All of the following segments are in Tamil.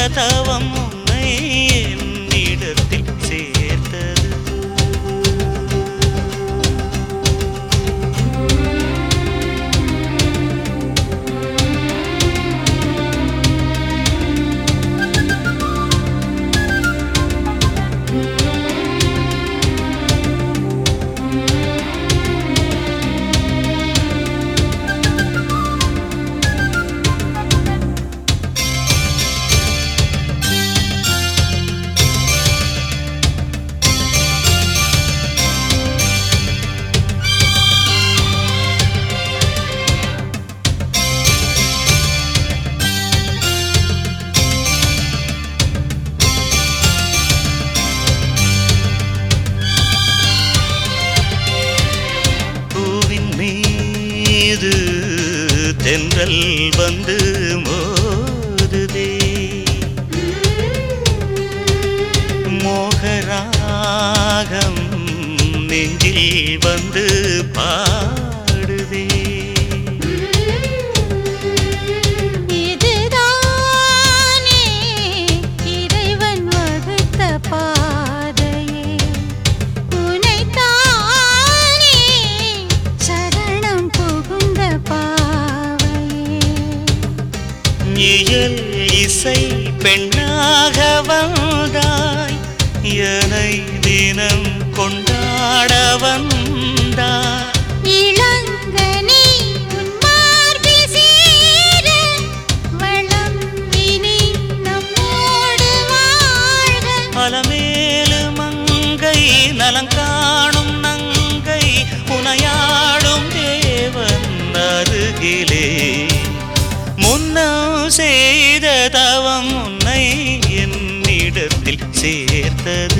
தவம் உன்னை என்னிடத்தில் சேர்த்தது பூவின் மீது தென்றல் வந்து மோதுதே மோகராகம் நெஞ்சில் வந்து பாடுதே இதுதானே இறைவன் வகுத்த பாதையே உனைத்தானே சரணம் புகுந்த பாவையே இயல் இசை பெண்ணாக வந்தாய் என்னை தினம் கொண்டாட வந்தாய் இளங்கனி உன் மார்பில் சேர வளம் இனி நம்மோடு வாழ்க அலமேலு மங்கை நலங்காணும் நங்கை உனையாடும் தேவன் அருகிலே முன்னம் செய்த தவம் உன்னை என்னிடத்தில் சேர்த்தது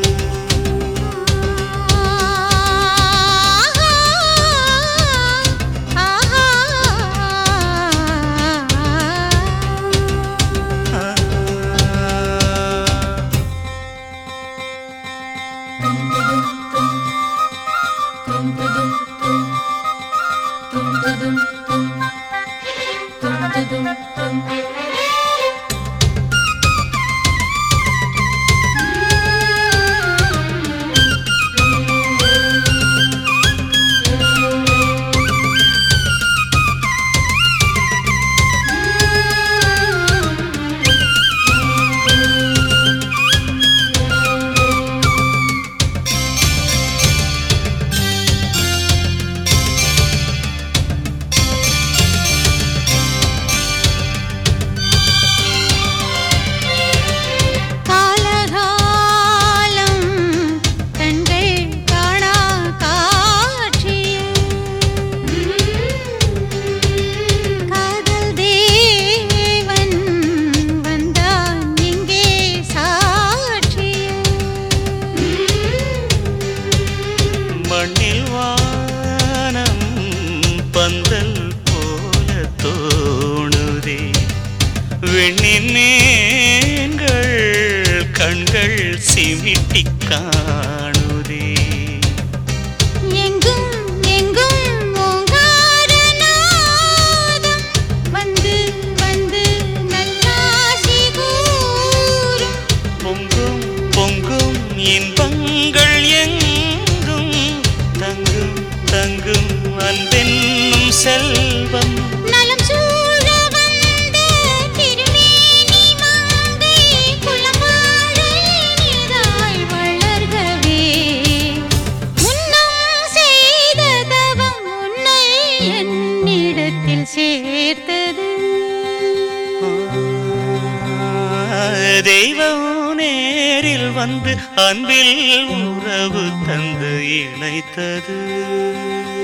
காலகாலம் கண்கள் காணா காட்சியே காதல் தேவன் வந்தான் இங்கே சாட்சியே மண்ணில் வானம் பந்தல் போல தோணுதே வெண்ணின் மீன்கள் கண்கள் சிமிட்டி காணுதே எங்கும் எங்கும் ஓங்கார நாதம் வந்து வந்து நல்லாசி கூறும் பொங்கும் பொங்கும் இன்பங்கள் எங்கும் தங்கும் தங்கும் அன்பென்னும் செல்வம் நலம் சூழ வந்த திருமேனி மங்கை குலமாழ இனிதாய் வளர்கவே முன்னம் செய்த தவம் உன்னை என்னிடத்தில் சேர்த்தது தெய்வம் நேரில் வந்து அன்பில் உறவு தந்து இணைத்தது